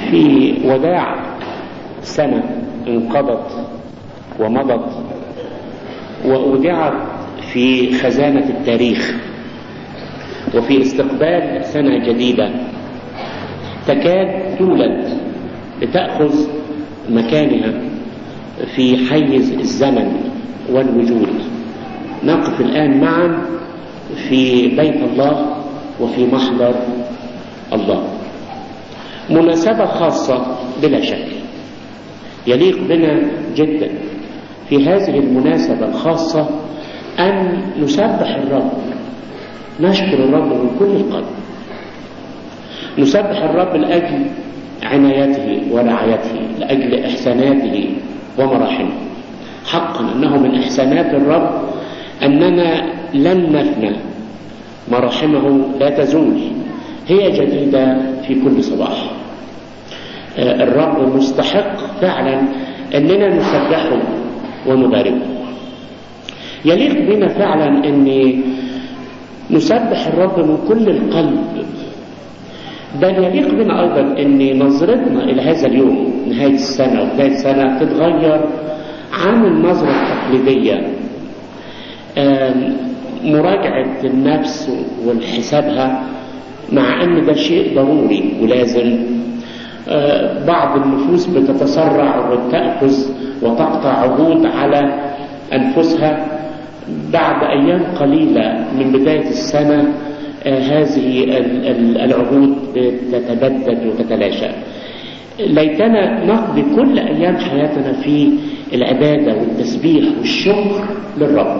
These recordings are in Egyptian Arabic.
في وداع سنة انقضت ومضت وأودعت في خزانة التاريخ وفي استقبال سنة جديدة تكاد تولد لتأخذ مكانها في حيز الزمن والوجود نقف الآن معا في بيت الله وفي محضر الله مناسبة خاصة بلا شك يليق بنا جدا في هذه المناسبة الخاصة أن نسبح الرب نشكر الرب من كل القلب نسبح الرب لأجل عنايته ورعايته لأجل إحساناته ومراحمه حقا أنه من إحسانات الرب أننا لن نفنى مراحمه لا تزول هي جديدة في كل صباح الرب مستحق فعلا أننا نسبحه ونباركه يليق بنا فعلا أن نسبح الرب من كل القلب بل يليق بنا أيضا أن نظرتنا إلى هذا اليوم نهاية السنة وبداية السنة تتغير عن النظرة التقليدية مراجعة النفس والحسابها مع أن ده شيء ضروري ولازم بعض النفوس بتتسرع وتأخذ وتقطع عهود على أنفسها بعد أيام قليلة من بداية السنة هذه العهود تتبدد وتتلاشى ليتنا نقضي كل أيام حياتنا في العبادة والتسبيح والشكر للرب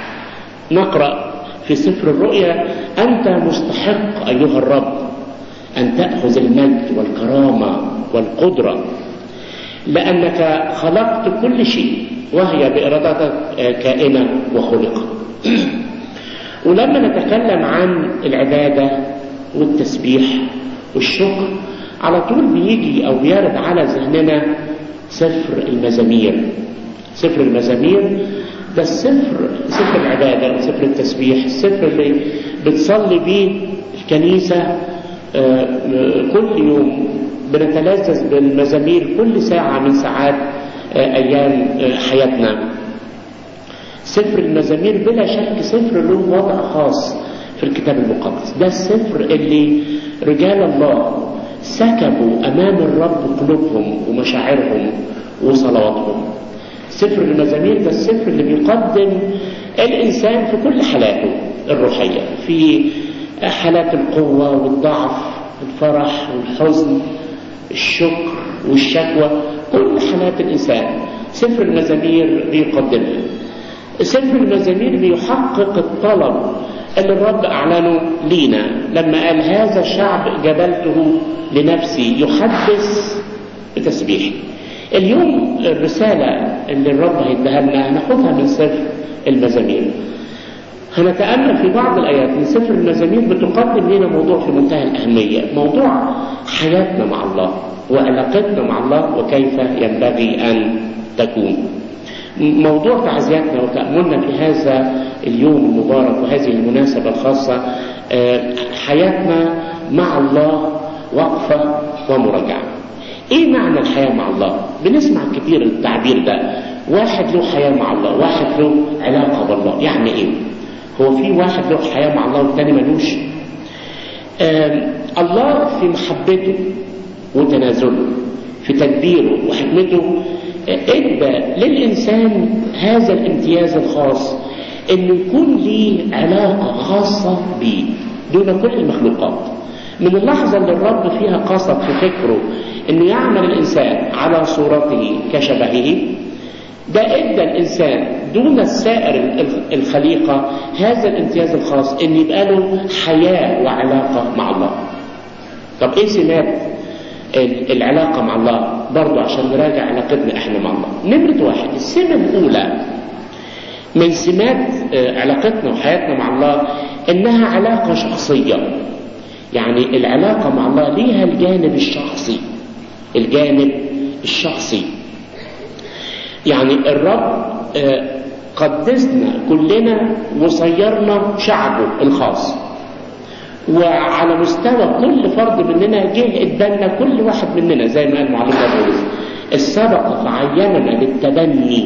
نقرأ في سفر الرؤيا أنت مستحق أيها الرب أن تأخذ المجد والكرامة والقدرة لأنك خلقت كل شيء وهي بإرادتك كائنة وخلقت ولما نتكلم عن العبادة والتسبيح والشكر على طول بيجي أو بيرد على ذهننا سفر المزامير سفر المزامير ده السفر سفر العبادة سفر التسبيح السفر اللي بتصلي بيه الكنيسة كل يوم بنتلذذ بالمزامير كل ساعة من ساعات أيام حياتنا سفر المزامير بلا شك سفر له وضع خاص في الكتاب المقدس ده السفر اللي رجال الله سكبوا أمام الرب قلوبهم ومشاعرهم وصلواتهم سفر المزامير ده السفر اللي بيقدم الإنسان في كل حالاته الروحية في حالات القوة والضعف الفرح والحزن الشكر والشكوى كل حالات الإنسان سفر المزامير بيقدمها سفر المزامير بيحقق الطلب اللي الرب أعلنه لينا لما قال هذا الشعب جبلته لنفسي يحدث بتسبيحي اليوم الرسالة اللي الرب هيديها لنا هناخدها من سفر المزامير هنتأمل في بعض الآيات من سفر المزامير بتقدم لنا موضوع في منتهى الأهمية موضوع حياتنا مع الله وعلاقتنا مع الله وكيف ينبغي أن تكون موضوع تعزياتنا وتأملنا في هذا اليوم المبارك وهذه المناسبة الخاصة حياتنا مع الله وقفة ومراجعة ايه معنى الحياة مع الله بنسمع كتير التعبير ده واحد له حياة مع الله واحد له علاقة بالله يعني ايه هو في واحد له حياة مع الله والتاني ملوش الله في محبته وتنازله في تدبيره وحكمته ادى للإنسان هذا الامتياز الخاص انه يكون ليه علاقة خاصة بيه دون كل المخلوقات من اللحظة اللي الرب فيها قصد في فكره انه يعمل الانسان على صورته كشبهه ده ادى الانسان دون السائر الخليقة هذا الامتياز الخاص ان يبقى له حياة وعلاقة مع الله طب ايه سمات العلاقة مع الله برضو عشان نراجع علاقتنا احنا مع الله نمرة واحد السمة الاولى من سمات علاقتنا وحياتنا مع الله انها علاقة شخصية يعني العلاقة مع الله ليها الجانب الشخصي الجانب الشخصي يعني الرب قدسنا كلنا وصيرنا شعبه الخاص وعلى مستوى كل فرد مننا جه ادانا كل واحد مننا زي ما قال معلم بولس السبق فعيننا للتبني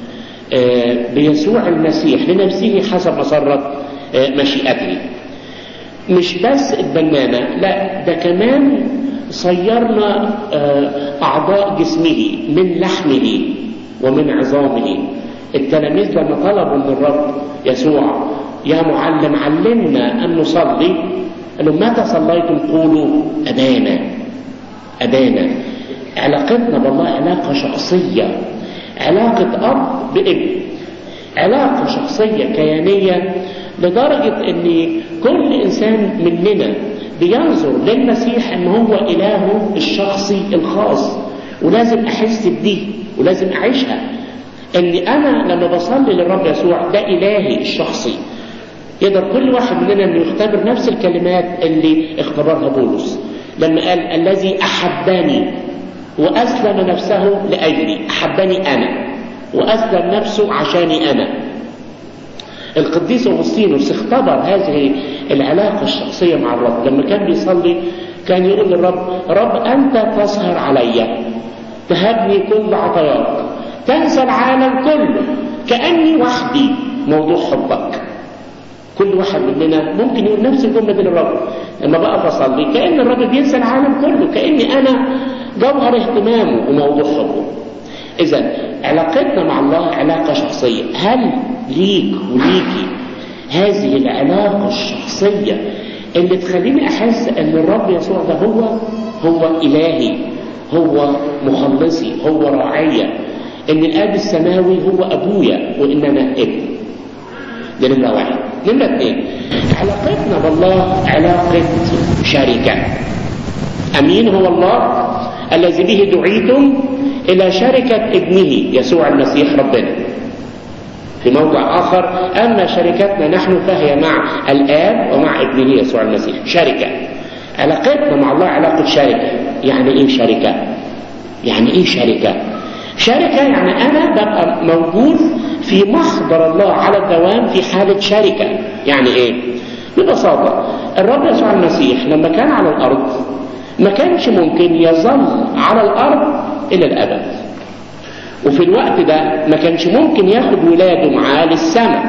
بيسوع المسيح لنفسه حسب مسرة مشيئته مش بس اتبنانا لا ده كمان صيرنا أعضاء جسمه من لحمه ومن عظامه التلاميذ لما طلبوا من الرب يسوع يا معلم علمنا أن نصلي قالوا متى صليتم قولوا أبانا أبانا علاقتنا بالله علاقة شخصية علاقة أب بابن علاقة شخصية كيانية لدرجة أن كل إنسان مننا بينظر للمسيح أن هو إلهه الشخصي الخاص ولازم أحس بدي ولازم أعيشها أن أنا لما بصلي للرب يسوع ده إلهي الشخصي يقدر كل واحد مننا أنه يختبر نفس الكلمات اللي اختبرها بولس لما قال الذي أحبني وأسلم نفسه لأجلي أحبني أنا وأسلم نفسه عشاني أنا القديس أغسطينوس اختبر هذه العلاقة الشخصية مع الرب لما كان بيصلي كان يقول للرب رب أنت تسهر علي تهبني كل عطاياك تنسى العالم كله كأني وحدي موضوع حبك كل واحد مننا ممكن يقول نفس الجملة دي للرب لما بقف أصلي كأن الرب بينسى العالم كله كأني أنا جوهر اهتمامه وموضوع حبه إذا علاقتنا مع الله علاقة شخصية هل ليك وليكي هذه العلاقة الشخصية اللي تخليني أحس أن الرب يسوع ده هو هو إلهي هو مخلصي هو راعية أن الآب السماوي هو أبويا وإن أنا ابن ده نمرة واحد نمرة اثنين علاقتنا بالله علاقة شركة أمين هو الله الذي به دعيتم إلى شركة ابنه يسوع المسيح ربنا في موضع آخر أما شركتنا نحن فهي مع الآب ومع ابنه يسوع المسيح شركة علاقتنا مع الله علاقة شركة يعني إيه شركة؟ يعني إيه شركة؟ شركة يعني أنا ببقى موجود في محضر الله على الدوام في حالة شركة يعني إيه؟ ببساطة الرب يسوع المسيح لما كان على الأرض ما كانش ممكن يظل على الأرض إلى الأبد وفي الوقت ده ما كانش ممكن ياخد ولاده معاه للسماء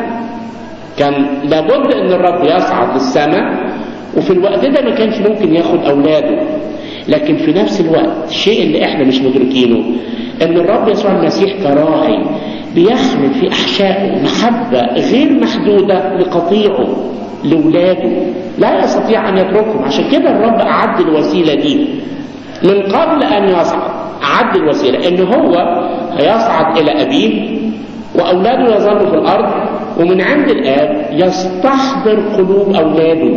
كان لابد ان الرب يصعد للسماء وفي الوقت ده ما كانش ممكن ياخد اولاده لكن في نفس الوقت الشيء اللي احنا مش مدركينه ان الرب يسوع المسيح كراعي بيحمل في احشائه محبه غير محدوده لقطيعه لاولاده لا يستطيع ان يتركهم عشان كده الرب اعد الوسيله دي من قبل ان يصعد اعد الوسيله ان هو هيصعد الى ابيه واولاده يظلوا في الارض ومن عند الاب يستحضر قلوب اولاده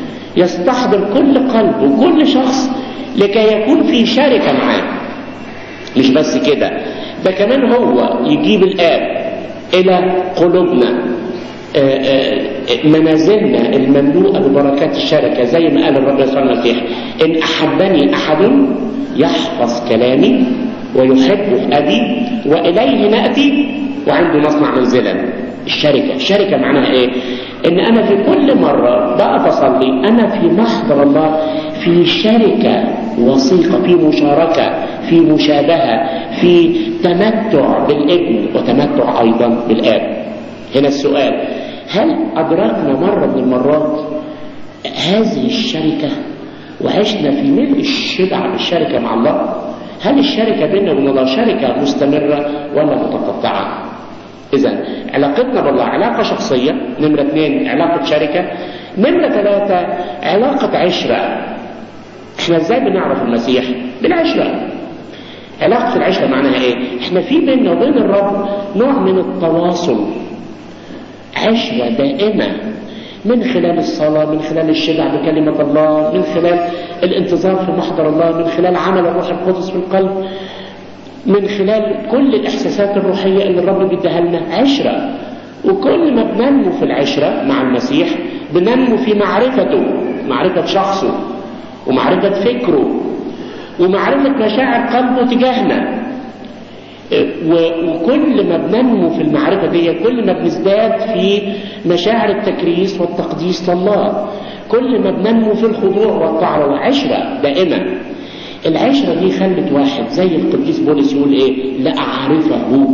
يستحضر كل قلب وكل شخص لكي يكون في شركه معاه مش بس كده ده كمان هو يجيب الاب الى قلوبنا منازلنا المملوءة ببركات الشركة زي ما قال الرب يسوع المسيح إن أحبني أحد يحفظ كلامي ويحبه أبي وإليه نأتي وعنده مصنع منزلا الشركة الشركة معناها إيه إن أنا في كل مرة بقف أصلي أنا في محضر الله في شركة وثيقة في مشاركة في مشابهة في تمتع بالابن وتمتع أيضا بالآب هنا السؤال هل أدركنا مرة من المرات هذه الشركة وعشنا في ملء الشبع بالشركة مع الله هل الشركة بيننا وبين الله شركة مستمرة ولا متقطعة إذا علاقتنا بالله علاقة شخصية نمرة اثنين علاقة شركة نمرة ثلاثة علاقة عشرة احنا ازاي بنعرف المسيح بالعشرة علاقة العشرة معناها ايه احنا في بيننا وبين الرب نوع من التواصل عشرة دائمة من خلال الصلاة من خلال الشبع بكلمة الله من خلال الانتظار في محضر الله من خلال عمل الروح القدس في القلب من خلال كل الإحساسات الروحية اللي الرب بيديها لنا عشرة وكل ما بننمو في العشرة مع المسيح بننمو في معرفته معرفة شخصه ومعرفة فكره ومعرفة مشاعر قلبه تجاهنا وكل ما بننمو في المعرفة دي كل ما بنزداد في مشاعر التكريس والتقديس لله كل ما بننمو في الخضوع والطاعة والعشرة دائما العشرة دي خلت واحد زي القديس بولس يقول ايه لأعرفه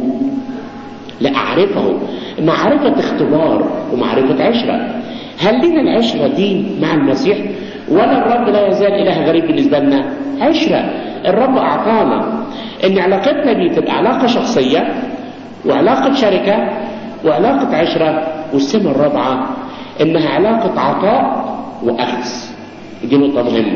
لأعرفه معرفة اختبار ومعرفة عشرة هل لنا العشرة دي مع المسيح ولا الرب لا يزال إله غريب بالنسبة لنا عشرة الرب أعطانا إن علاقتنا بيه تبقى علاقة شخصية وعلاقة شركة وعلاقة عشرة والسمة الرابعة إنها علاقة عطاء وأخذ دي نقطة مهمة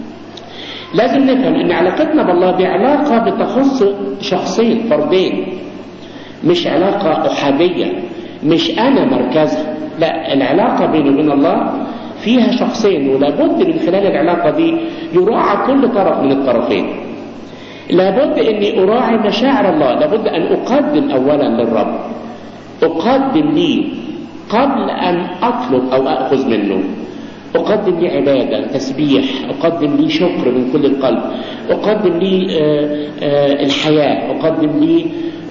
لازم نفهم إن علاقتنا بالله دي علاقة بتخص شخصين فردين مش علاقة أحادية مش أنا مركزها لا العلاقة بيني وبين الله فيها شخصين ولابد من خلال العلاقة دي يراعى كل طرف من الطرفين لابد أني أراعي مشاعر الله لابد أن أقدم أولا للرب أقدم لي قبل أن أطلب أو أخذ منه أقدم لي عبادة تسبيح أقدم لي شكر من كل القلب أقدم لي الحياة أقدم لي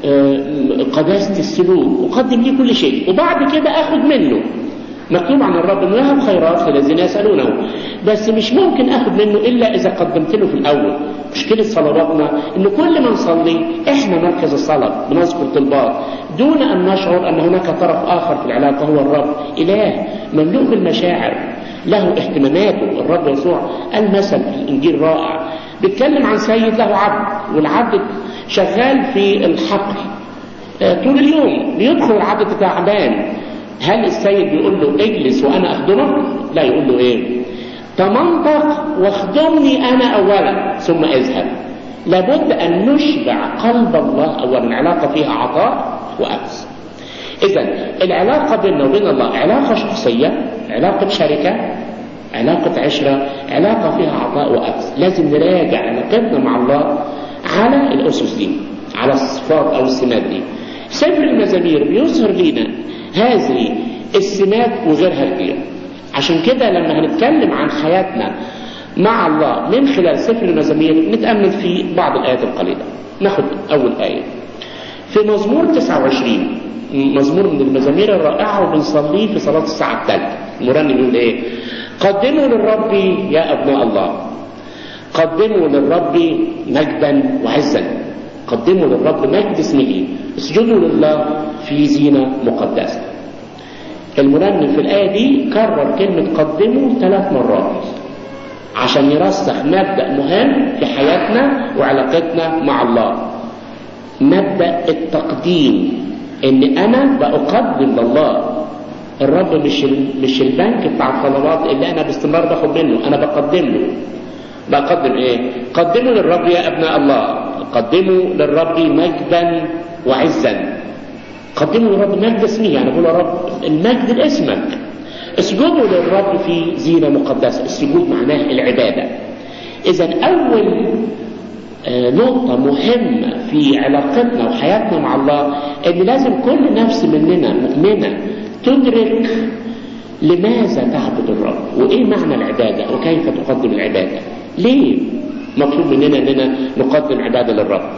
قداسة السلوك أقدم لي كل شيء وبعد كده أخذ منه مكتوب عن الرب انه يهب خيرات للذين يسالونه بس مش ممكن اخذ منه الا اذا قدمت له في الاول مشكله صلواتنا ان كل ما نصلي احنا مركز الصلاه بنذكر طلبات دون ان نشعر ان هناك طرف اخر في العلاقه هو الرب اله مملوء بالمشاعر له اهتماماته الرب يسوع المثل في الانجيل رائع بيتكلم عن سيد له عبد والعبد شغال في الحقل طول اليوم بيدخل العبد تعبان هل السيد بيقول له اجلس وانا اخدمك لا يقول له ايه تمنطق واخدمني انا اولا ثم اذهب لابد ان نشبع قلب الله اولا علاقه فيها عطاء واخذ اذا العلاقه بيننا وبين الله علاقه شخصيه علاقه شركه علاقه عشره علاقه فيها عطاء واخذ لازم نراجع علاقتنا مع الله على الاسس دي على الصفات او السمات دي سفر المزامير بيظهر لنا هذه السمات وغيرها كتير عشان كده لما هنتكلم عن حياتنا مع الله من خلال سفر المزامير نتأمل في بعض الآيات القليلة ناخد أول آية في مزمور 29 مزمور من المزامير الرائعة وبنصليه في صلاة الساعة الثالثة المرنم يقول إيه قدموا للرب يا أبناء الله قدموا للرب مجدا وعزا قدموا للرب مجد اسمه اسجدوا لله في زينة مقدسة المرنم في الآية دي كرر كلمة قدموا ثلاث مرات عشان يرسخ مبدأ مهم في حياتنا وعلاقتنا مع الله مبدأ التقديم إن أنا بأقدم لله الرب مش مش البنك بتاع الطلبات اللي أنا باستمرار باخد منه أنا بقدم له بقدم إيه؟ قدموا للرب يا أبناء الله قدموا للرب مجدا وعزا قدموا للرب مجد اسمه يعني بقول يا رب المجد لاسمك اسجدوا للرب في زينة مقدسة السجود معناه العبادة إذا أول نقطة مهمة في علاقتنا وحياتنا مع الله إن لازم كل نفس مننا مؤمنة تدرك لماذا تعبد الرب وإيه معنى العبادة وكيف تقدم العبادة ليه مطلوب مننا أننا نقدم عبادة للرب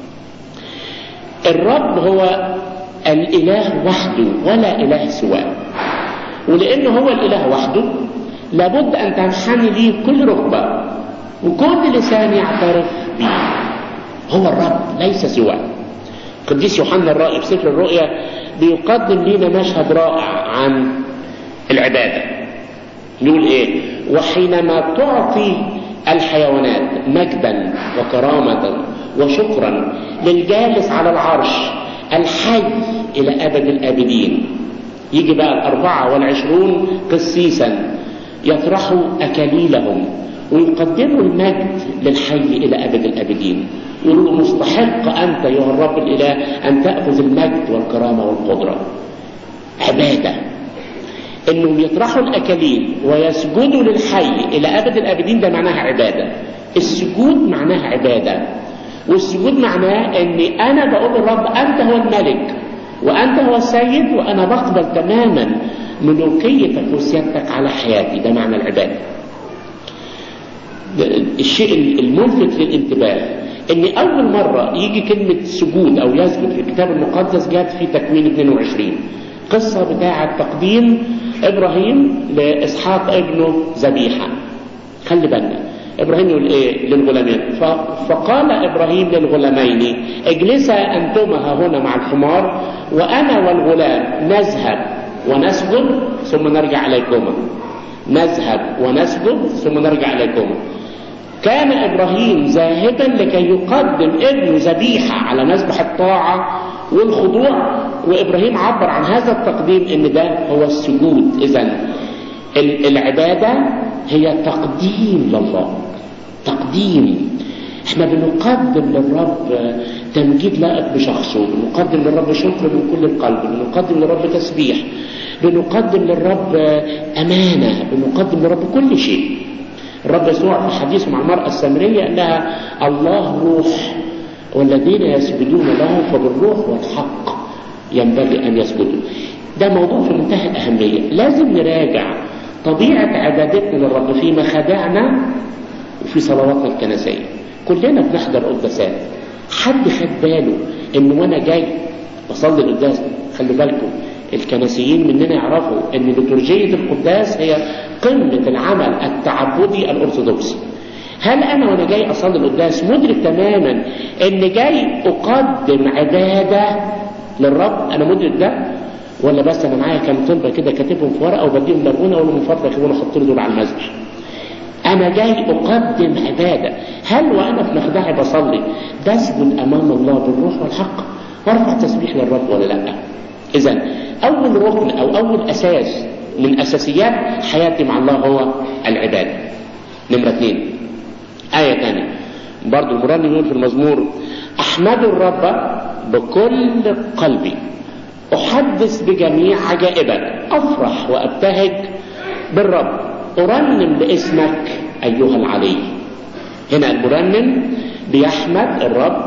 الرب هو الإله وحده ولا إله سواه ولأنه هو الإله وحده لابد أن تنحني ليه كل ركبة وكل لسان يعترف به هو الرب ليس سواه قديس يوحنا الرائي في سفر الرؤيا بيقدم لنا مشهد رائع عن العبادة يقول ايه وحينما تعطي الحيوانات مجدا وكرامة وشكرا للجالس على العرش الحي إلى أبد الآبدين يجي بقى الأربعة والعشرون قسيسا يطرحوا أكاليلهم ويقدموا المجد للحي إلى أبد الآبدين يقولوا مستحق أنت أيها الرب الإله أن تأخذ المجد والكرامة والقدرة عبادة انهم يطرحوا الاكاليل ويسجدوا للحي الى ابد الابدين ده معناها عباده السجود معناها عباده والسجود معناه اني انا بقول للرب انت هو الملك وانت هو السيد وانا بقبل تماما ملوكيتك وسيادتك على حياتي ده معنى العباده الشيء الملفت للانتباه ان اول مرة يجي كلمة سجود او يسجد في الكتاب المقدس جت في تكوين 22 قصة بتاعة تقديم ابراهيم لاسحاق ابنه ذبيحة خلي بالنا ابراهيم يقول ايه للغلامين فقال ابراهيم للغلامين اجلسا انتما هنا مع الحمار وانا والغلام نذهب ونسجد ثم نرجع اليكما نذهب ونسجد ثم نرجع اليكما كان ابراهيم ذاهبا لكي يقدم ابنه ذبيحه على مذبح الطاعه والخضوع وابراهيم عبر عن هذا التقديم ان ده هو السجود اذا العباده هي تقديم لله تقديم احنا بنقدم للرب تمجيد لائق بشخصه بنقدم للرب شكر من كل القلب بنقدم للرب تسبيح بنقدم للرب امانه بنقدم للرب كل شيء الرب يسوع في حديثه مع المراه السامريه قال لها الله روح والذين يسجدون له فبالروح والحق ينبغي ان يسجدوا ده موضوع في منتهى الاهميه لازم نراجع طبيعه عبادتنا للرب في مخادعنا وفي صلواتنا الكنسيه كلنا بنحضر قداسات حد خد باله ان وانا جاي بصلي القداس خلي بالكم الكنسيين مننا يعرفوا ان لترجيه القداس هي قمه العمل التعبدي الارثوذكسي هل انا وانا جاي اصلي القداس مدرك تماما ان جاي اقدم عباده للرب انا مدرك ده ولا بس انا معايا كام طلبه كده كاتبهم في ورقه وبديهم لابونا واقول من فضلك وانا احط له دول على المسبح انا جاي اقدم عباده هل وانا في مخدعي بصلي بسجد امام الله بالروح والحق وارفع تسبيح للرب ولا لا اذا اول ركن او اول اساس من اساسيات حياتي مع الله هو العباده نمره اثنين ايه ثانيه برضو المرنم يقول في المزمور احمد الرب بكل قلبي احدث بجميع عجائبك افرح وابتهج بالرب أرنم لاسمك أيها العلي هنا المرنم بيحمد الرب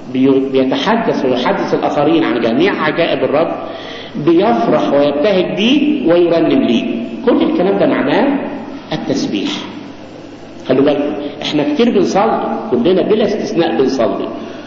بيتحدث ويحدث الآخرين عن جميع عجائب الرب بيفرح ويبتهج بيه ويرنم ليه كل الكلام ده معناه التسبيح خلوا بالكم احنا كتير بنصلي كلنا بلا استثناء بنصلي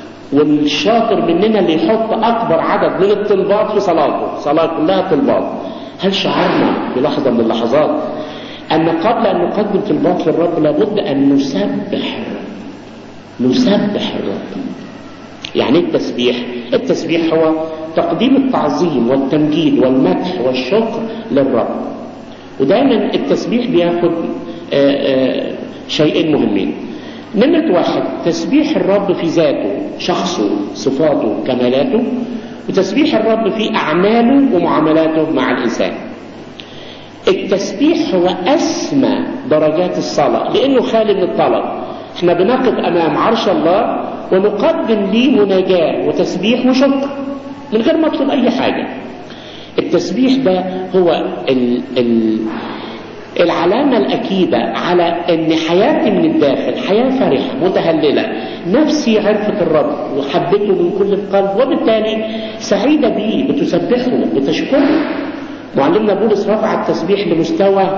والشاطر مننا اللي يحط اكبر عدد من الطلبات في صلاته صلاه كلها طلبات هل شعرنا بلحظه من اللحظات أن قبل أن نقدم طلبات للرب لابد أن نسبح الرب نسبح الرب يعني التسبيح التسبيح هو تقديم التعظيم والتمجيد والمدح والشكر للرب ودايما التسبيح بياخد شيئين مهمين نمرة واحد تسبيح الرب في ذاته شخصه صفاته كمالاته وتسبيح الرب في أعماله ومعاملاته مع الإنسان التسبيح هو أسمى درجات الصلاة لأنه خالي من الطلب احنا بنقف أمام عرش الله ونقدم ليه مناجاة وتسبيح وشكر من غير ما نطلب أي حاجة التسبيح ده هو ال ال العلامة الأكيدة على أن حياتي من الداخل حياة فرحة متهللة نفسي عرفت الرب وحبته من كل القلب وبالتالي سعيدة بيه بتسبحه بتشكره معلمنا بولس رفع التسبيح لمستوى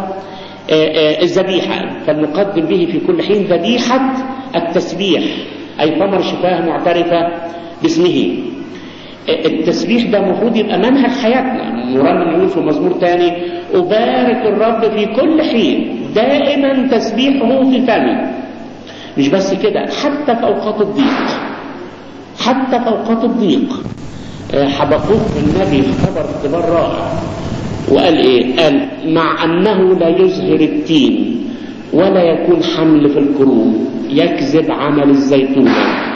الذبيحة فلنقدم به في كل حين ذبيحة التسبيح أي ثمر شفاه معترفة باسمه التسبيح ده المفروض يبقى منهج حياتنا مرنم يقول في مزمور تاني أبارك الرب في كل حين دائما تسبيحه في فمي مش بس كده حتى في أوقات الضيق حتى في أوقات الضيق حبقوك النبي اختبر اختبار رائع وقال ايه قال مع انه لا يزهر التين ولا يكون حمل في الكروم يكذب عمل الزيتون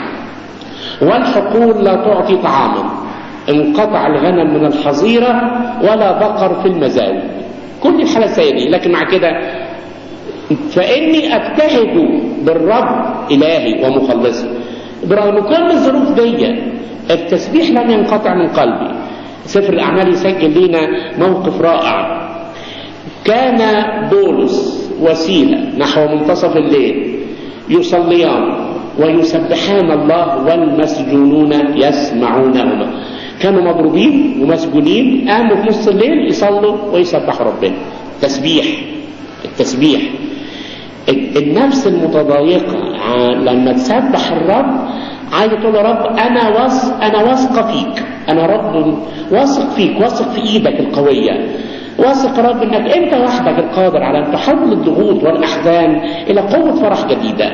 والحقول لا تعطي طعاما انقطع الغنم من الحظيرة ولا بقر في المزاوي كل الحالة سيدي لكن مع كده فإني أبتهج بالرب إلهي ومخلصي برغم كل الظروف دي التسبيح لم ينقطع من قلبي سفر الأعمال يسجل لنا موقف رائع كان بولس وسيلة نحو منتصف الليل يصليان ويسبحان الله والمسجونون يسمعونهما كانوا مضروبين ومسجونين قاموا في نص الليل يصلوا ويسبحوا ربنا تسبيح التسبيح النفس المتضايقة لما تسبح الرب عايز تقول يا رب انا وص انا واثقه فيك انا رب واثق فيك واثق في ايدك القويه واثق يا رب انك انت وحدك القادر على ان تحول الضغوط والاحزان الى قوه فرح جديده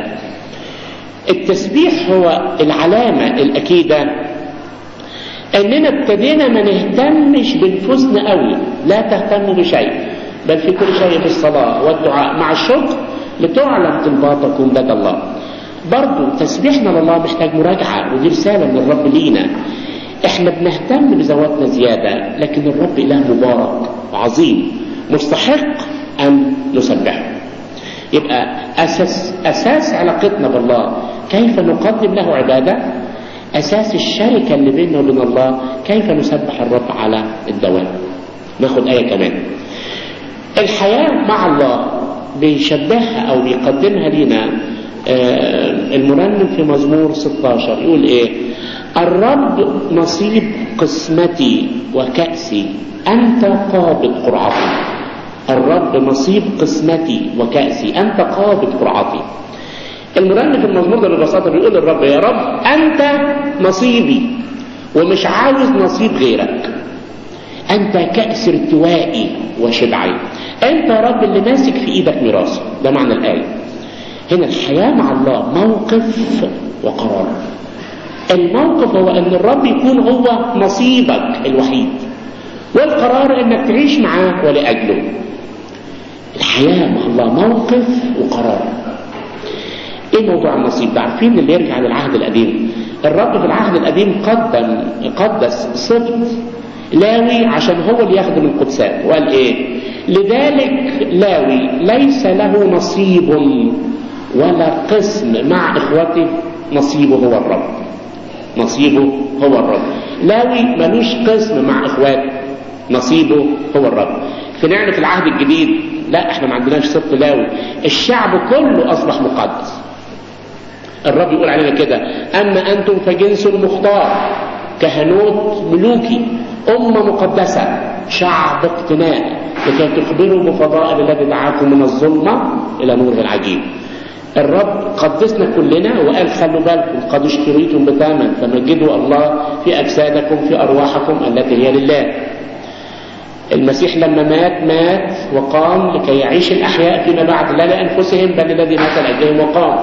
التسبيح هو العلامه الاكيده اننا ابتدينا ما نهتمش بنفوسنا قوي لا تهتموا بشيء بل في كل شيء بالصلاه والدعاء مع الشكر لتعلم طلباتكم لدى الله برضو تسبيحنا لله محتاج مراجعة ودي رسالة من الرب لينا احنا بنهتم بذواتنا زيادة لكن الرب إله مبارك وعظيم مستحق أن نسبحه يبقى أساس, أساس علاقتنا بالله كيف نقدم له عبادة أساس الشركة اللي بيننا وبين الله كيف نسبح الرب على الدوام ناخد آية كمان الحياة مع الله بيشبهها أو بيقدمها لنا المرنم في مزمور 16 يقول ايه الرب نصيب قسمتي وكأسي أنت قابض قرعتي الرب نصيب قسمتي وكأسي أنت قابض قرعتي المرنم في المزمور ده ببساطة بيقول للرب يا رب أنت نصيبي ومش عاوز نصيب غيرك أنت كأس ارتوائي وشبعي أنت يا رب اللي ماسك في إيدك ميراثي ده معنى الآية هنا الحياة مع الله موقف وقرار الموقف هو أن الرب يكون هو نصيبك الوحيد والقرار أنك تعيش معاه ولأجله الحياة مع الله موقف وقرار ايه موضوع النصيب ده عارفين اللي يرجع للعهد القديم الرب في العهد القديم قدم قدس سبط لاوي عشان هو اللي يخدم القدسات وقال ايه لذلك لاوي ليس له نصيب ولا قسم مع اخوته نصيبه هو الرب نصيبه هو الرب لاوي ملوش قسم مع اخواته نصيبه هو الرب في نعمة العهد الجديد لا احنا ما عندناش سبط لاوي الشعب كله اصبح مقدس الرب يقول علينا كده اما انتم فجنس مختار كهنوت ملوكي امه مقدسه شعب اقتناء لكي تخبروا بفضائل الذي دعاكم من الظلمه الى نوره العجيب الرب قدسنا كلنا وقال خلوا بالكم قد اشتريتم بثمن فمجدوا الله في اجسادكم في ارواحكم التي هي لله المسيح لما مات مات وقام لكي يعيش الأحياء فيما بعد لا لأنفسهم بل الذي مات لأجلهم وقام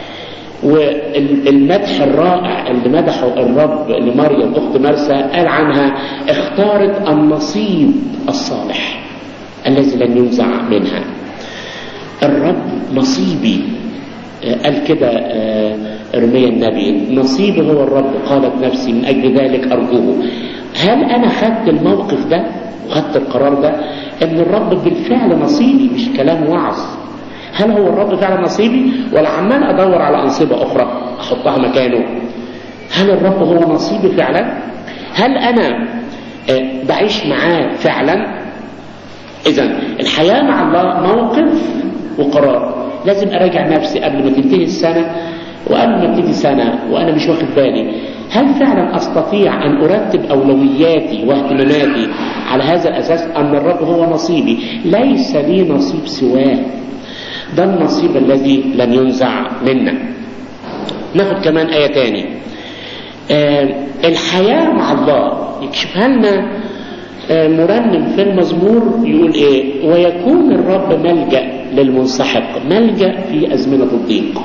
والمدح الرائع اللي مدحه الرب لمريم أخت مرسى قال عنها اختارت النصيب الصالح الذي لن ينزع منها الرب نصيبي قال كده ارميا النبي نصيبي هو الرب قالت نفسي من أجل ذلك أرجوه هل أنا خدت الموقف ده وخدت القرار ده ان الرب بالفعل نصيبي مش كلام وعظ هل هو الرب فعلا نصيبي ولا عمال ادور على انصبه اخرى احطها مكانه هل الرب هو نصيبي فعلا هل انا بعيش معاه فعلا اذا الحياه مع الله موقف وقرار لازم اراجع نفسي قبل ما تنتهي السنه وقبل ما ابتدي سنه وانا مش واخد بالي هل فعلا استطيع ان ارتب اولوياتي واهتماماتي على هذا الاساس ان الرب هو نصيبي ليس لي نصيب سواه ده النصيب الذي لن ينزع منا ناخد كمان آية تاني آه الحياة مع الله يكشفها لنا آه مرنم في المزمور يقول ايه ويكون الرب ملجأ للمنسحق ملجأ في أزمنة الضيق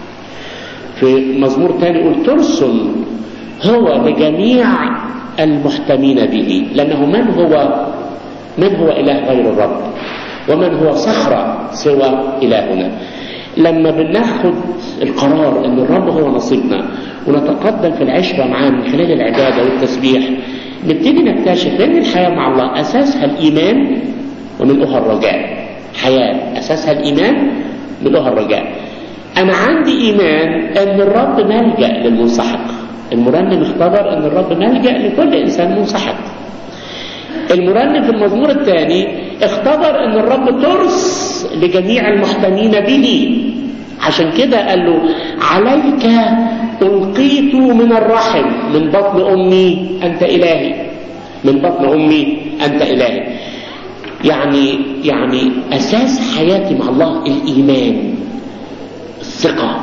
في مزمور تاني يقول ترسل هو لجميع المحتمين به لأنه من هو من هو إله غير الرب ومن هو صخرة سوى إلهنا لما بناخد القرار أن الرب هو نصيبنا ونتقدم في العشرة معاه من خلال العبادة والتسبيح نبتدي نكتشف أن الحياة مع الله أساسها الإيمان وملؤها الرجاء حياة أساسها الإيمان ملؤها الرجاء أنا عندي إيمان أن الرب ملجأ للمنسحق المرنم اختبر أن الرب ملجأ لكل إنسان منسحق المرنم في المزمور الثاني اختبر أن الرب ترس لجميع المحتمين به عشان كده قال له عليك ألقيت من الرحم من بطن أمي أنت إلهي من بطن أمي أنت إلهي يعني يعني أساس حياتي مع الله الإيمان الثقة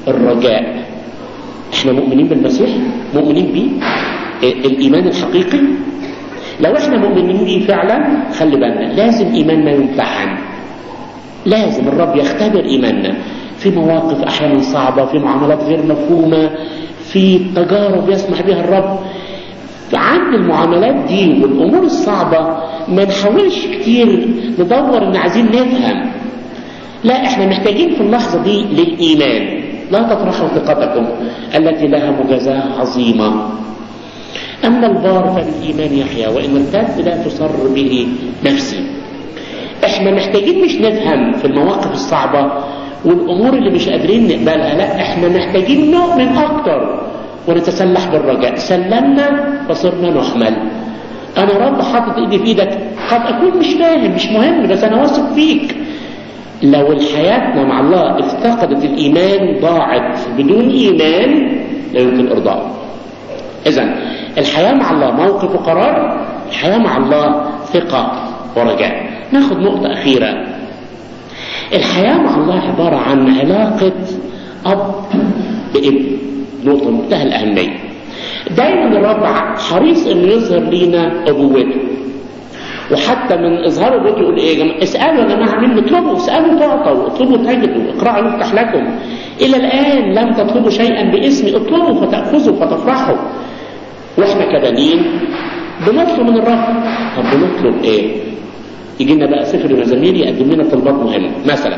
الرجاء احنا مؤمنين بالمسيح مؤمنين بيه الايمان الحقيقي لو احنا مؤمنين بيه فعلا خلي بالنا لازم ايماننا يمتحن لازم الرب يختبر ايماننا في مواقف احيانا صعبه في معاملات غير مفهومه في تجارب يسمح بها الرب عند المعاملات دي والامور الصعبه ما نحاولش كتير ندور ان عايزين نفهم لا احنا محتاجين في اللحظه دي للايمان لا تطرحوا ثقتكم التي لها مجازاه عظيمه اما البار فبالايمان يحيا وان ارتد لا تصر به نفسي احنا محتاجين مش نفهم في المواقف الصعبه والامور اللي مش قادرين نقبلها لا احنا محتاجين نؤمن اكتر ونتسلح بالرجاء سلمنا فصرنا نحمل انا رب حاطط ايدي في ايدك قد اكون مش فاهم مش مهم بس انا واثق فيك لو حياتنا مع الله افتقدت الايمان ضاعت بدون ايمان لا يمكن ارضائه اذا الحياه مع الله موقف وقرار الحياه مع الله ثقه ورجاء ناخد نقطه اخيره الحياه مع الله عباره عن علاقه اب بابن نقطه منتهى الاهميه دايما الرب حريص انه يظهر لينا ابوته وحتى من اظهار ابوته يقول ايه يا جماعه اسالوا يا جماعه مين اطلبوا اسالوا تعطوا اطلبوا تجدوا اقرأوا يفتح لكم الى الان لم تطلبوا شيئا باسمي اطلبوا فتاخذوا فتفرحوا واحنا كبنين بنطلب من الرب طب بنطلب ايه؟ يجي لنا بقى سفر المزامير يقدم لنا طلبات مهمه مثلا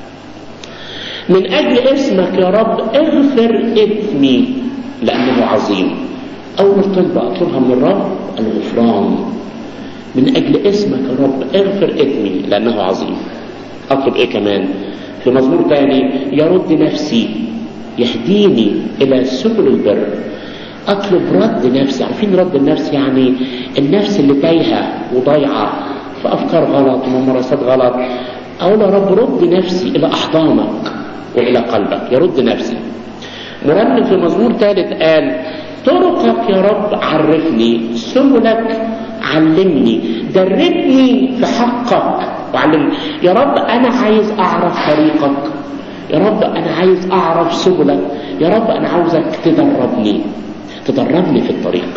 من اجل اسمك يا رب اغفر اثمي لانه عظيم اول طلبه اطلبها من الرب الغفران من اجل اسمك يا رب اغفر اثمي لانه عظيم اطلب ايه كمان في مزمور تاني يرد نفسي يهديني الى سبل البر اطلب رد نفسي عارفين رد النفس يعني النفس اللي تايهه وضايعه في افكار غلط وممارسات غلط اقول يا رب رد نفسي الى احضانك والى قلبك يرد نفسي مرنم في مزمور ثالث قال طرقك يا رب عرفني سبلك علمني دربني في حقك وعلمني يا رب انا عايز اعرف طريقك يا رب انا عايز اعرف سبلك يا رب انا عاوزك تدربني تدربني في الطريق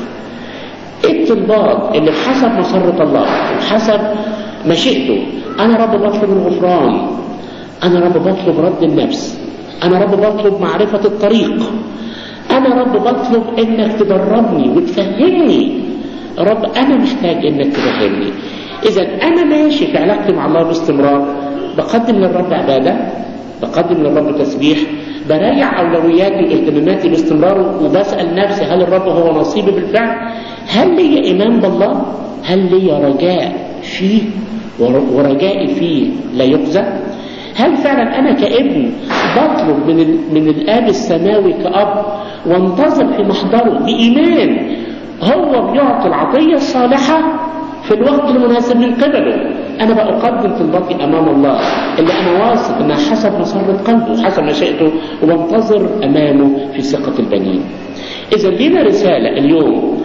الطلبات اللي بحسب مسرة الله وحسب مشيئته انا رب بطلب الغفران انا رب بطلب رد النفس انا رب بطلب معرفة الطريق انا رب بطلب انك تدربني وتفهمني رب انا محتاج انك تفهمني اذا انا ماشي في علاقتي مع الله باستمرار بقدم للرب عبادة بقدم للرب تسبيح براجع اولوياتي واهتماماتي باستمرار وبسال نفسي هل الرب هو نصيبي بالفعل؟ هل لي ايمان بالله؟ هل لي رجاء فيه ورجائي فيه لا يخزى؟ هل فعلا انا كابن بطلب من من الاب السماوي كاب وانتظر في محضره بايمان هو بيعطي العطيه الصالحه في الوقت المناسب من قبله انا بقدم طلباتي امام الله اللي انا واثق انها حسب مسرة قلبه وحسب مشيئته وبنتظر امامه في ثقة البنين اذا لينا رسالة اليوم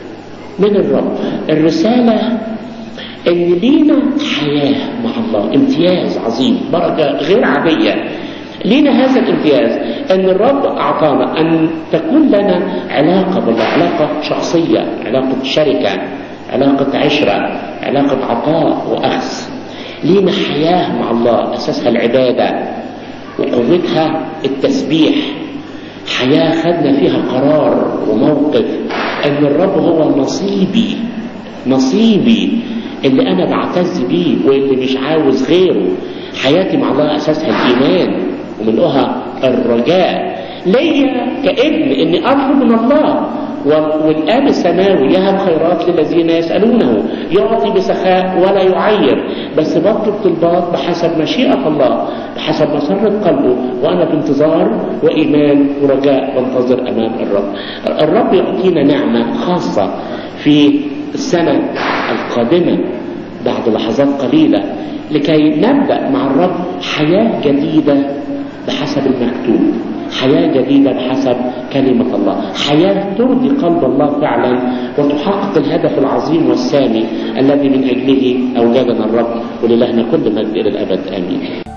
من الرب الرسالة ان لينا حياة مع الله امتياز عظيم بركة غير عادية لينا هذا الامتياز ان الرب اعطانا ان تكون لنا علاقة بالله علاقة شخصية علاقة شركة علاقة عشرة علاقة عطاء وأخذ لينا حياة مع الله أساسها العبادة وقوتها التسبيح حياة خدنا فيها قرار وموقف أن الرب هو نصيبي نصيبي اللي أنا بعتز بيه واللي مش عاوز غيره حياتي مع الله أساسها الإيمان ومنها الرجاء ليا كابن اني اطلب من الله والآب السماوي يهب خيرات للذين يسألونه يعطي بسخاء ولا يعير بس بطلب طلبات بحسب مشيئة الله بحسب مسرة قلبه وأنا بانتظار وإيمان ورجاء بنتظر أمام الرب الرب يعطينا نعمة خاصة في السنة القادمة بعد لحظات قليلة لكي نبدأ مع الرب حياة جديدة بحسب المكتوب حياة جديدة بحسب كلمة الله حياة ترضي قلب الله فعلا وتحقق الهدف العظيم والسامي الذي من أجله أوجدنا الرب وللهنا كل مجد إلى الأبد آمين